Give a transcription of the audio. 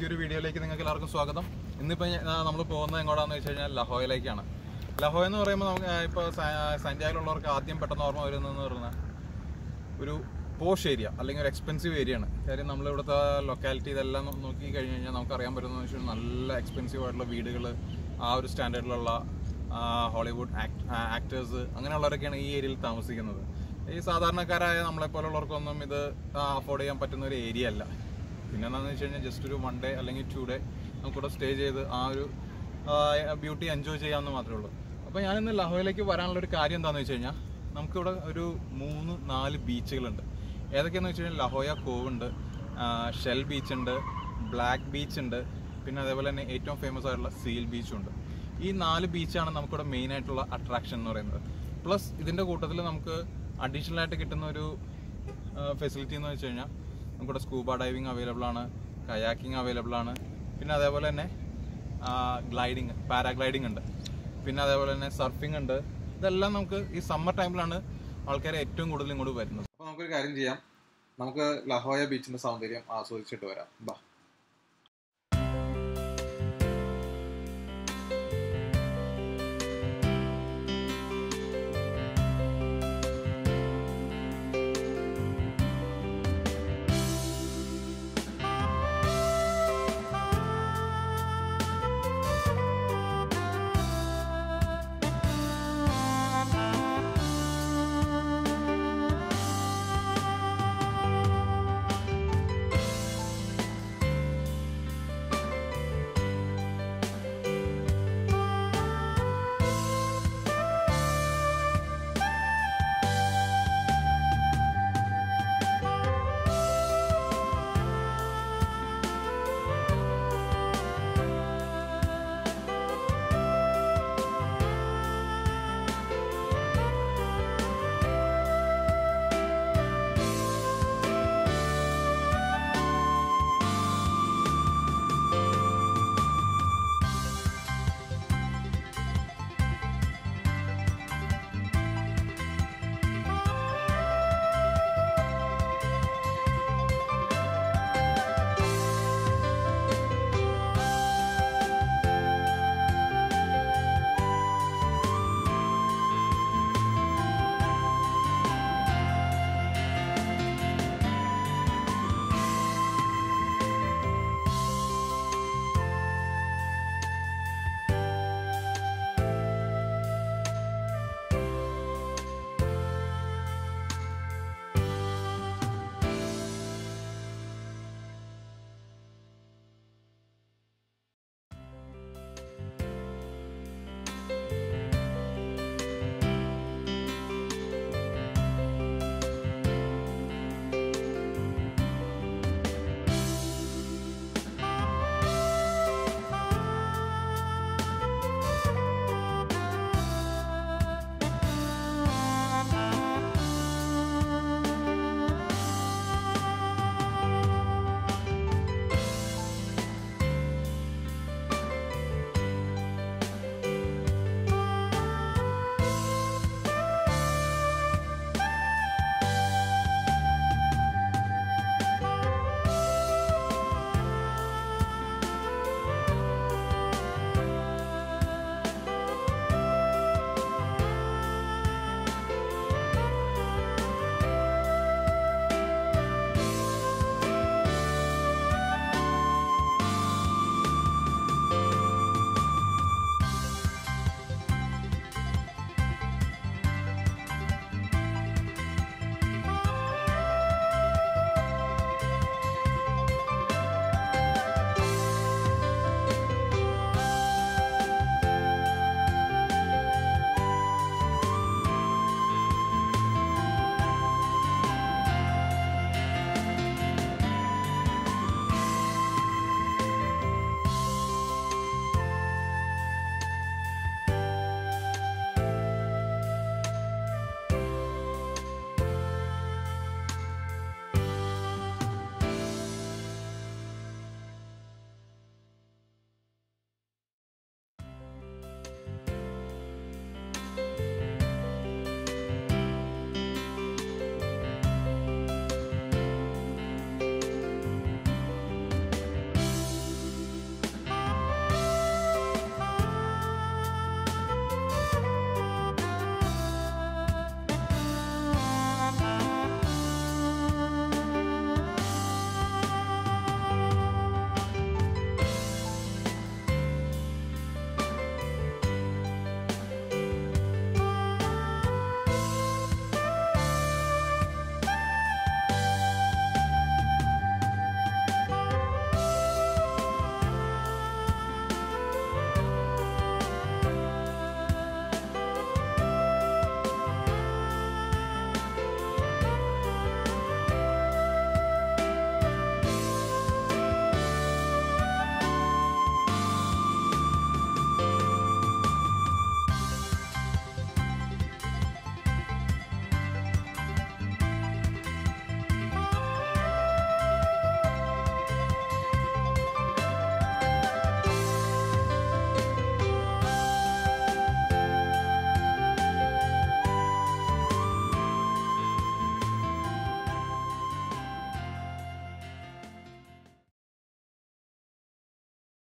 പുതിയൊരു വീഡിയോയിലേക്ക് നിങ്ങൾക്ക് എല്ലാവർക്കും സ്വാഗതം ഇന്നിപ്പോൾ നമ്മൾ പോകുന്നത് എങ്ങോട്ടാന്ന് വെച്ച് കഴിഞ്ഞാൽ ലഹോയിലേക്കാണ് ലഹോയ എന്ന് പറയുമ്പോൾ നമുക്ക് ഇപ്പോൾ സഞ്ചാരിലുള്ളവർക്ക് ആദ്യം പെട്ടെന്ന് ഓർമ്മ വരുന്നതെന്ന് പറഞ്ഞാൽ ഒരു പോഷ് ഏരിയ അല്ലെങ്കിൽ ഒരു എക്സ്പെൻസീവ് ഏരിയ ആണ് കാര്യം നമ്മളിവിടുത്തെ ലൊക്കാലിറ്റി ഇതെല്ലാം നോ- നോക്കി കഴിഞ്ഞ് കഴിഞ്ഞാൽ നമുക്ക് അറിയാൻ പറ്റുന്നത് വെച്ചാൽ നല്ല എക്സ്പെൻസീവ് ആയിട്ടുള്ള വീടുകൾ ആ ഒരു സ്റ്റാൻഡേർഡിലുള്ള ഹോളിവുഡ് ആക്ടേഴ്സ് അങ്ങനെയുള്ളവരൊക്കെയാണ് ഈ ഏരിയയിൽ താമസിക്കുന്നത് ഈ സാധാരണക്കാരായ നമ്മളെപ്പോലുള്ളവർക്കൊന്നും ഇത് അഫോർഡ് ചെയ്യാൻ പറ്റുന്ന ഒരു ഏരിയ അല്ല പിന്നെ എന്താണെന്ന് വെച്ച് കഴിഞ്ഞാൽ ജസ്റ്റ് ഒരു വൺ ഡേ അല്ലെങ്കിൽ ടു ഡേ നമുക്കിവിടെ സ്റ്റേ ചെയ്ത് ആ ഒരു ബ്യൂട്ടി എൻജോയ് ചെയ്യാമെന്ന് മാത്രമേ ഉള്ളൂ അപ്പോൾ ഞാനിന്ന് ലഹോയിലേക്ക് വരാനുള്ള ഒരു കാര്യം എന്താണെന്ന് വെച്ച് കഴിഞ്ഞാൽ നമുക്കിവിടെ ഒരു മൂന്ന് നാല് ബീച്ചുകളുണ്ട് ഏതൊക്കെയാണെന്ന് വെച്ച് കഴിഞ്ഞാൽ ലഹോയ കോവ് ഉണ്ട് ഷെൽ ബീച്ച് ഉണ്ട് ബ്ലാക്ക് ബീച്ച് ഉണ്ട് പിന്നെ അതേപോലെ തന്നെ ഏറ്റവും ഫേമസ് ആയിട്ടുള്ള സീൽ ബീച്ചും ഉണ്ട് ഈ നാല് ബീച്ചാണ് നമുക്കിവിടെ മെയിൻ ആയിട്ടുള്ള അട്രാക്ഷൻ എന്ന് പറയുന്നത് പ്ലസ് ഇതിൻ്റെ കൂട്ടത്തിൽ നമുക്ക് അഡീഷണൽ ആയിട്ട് കിട്ടുന്ന ഒരു ഫെസിലിറ്റി എന്ന് വെച്ച് കഴിഞ്ഞാൽ നമുക്കിവിടെ സ്കൂബ ഡൈവിങ് അവൈലബിൾ ആണ് കയാക്കിംഗ് അവൈലബിൾ ആണ് പിന്നെ അതേപോലെ തന്നെ ഗ്ലൈഡിങ് പാരാഗ്ലൈഡിങ് ഉണ്ട് പിന്നെ അതേപോലെ തന്നെ സർഫിംഗ് ഉണ്ട് ഇതെല്ലാം നമുക്ക് ഈ സമ്മർ ടൈമിലാണ് ആൾക്കാരെ ഏറ്റവും കൂടുതൽ ഇങ്ങോട്ട് വരുന്നത് അപ്പോൾ നമുക്കൊരു കാര്യം ചെയ്യാം നമുക്ക് ലഹോയ ബീച്ചിന്റെ സൗന്ദര്യം ആസ്വദിച്ചിട്ട് വരാം ബാ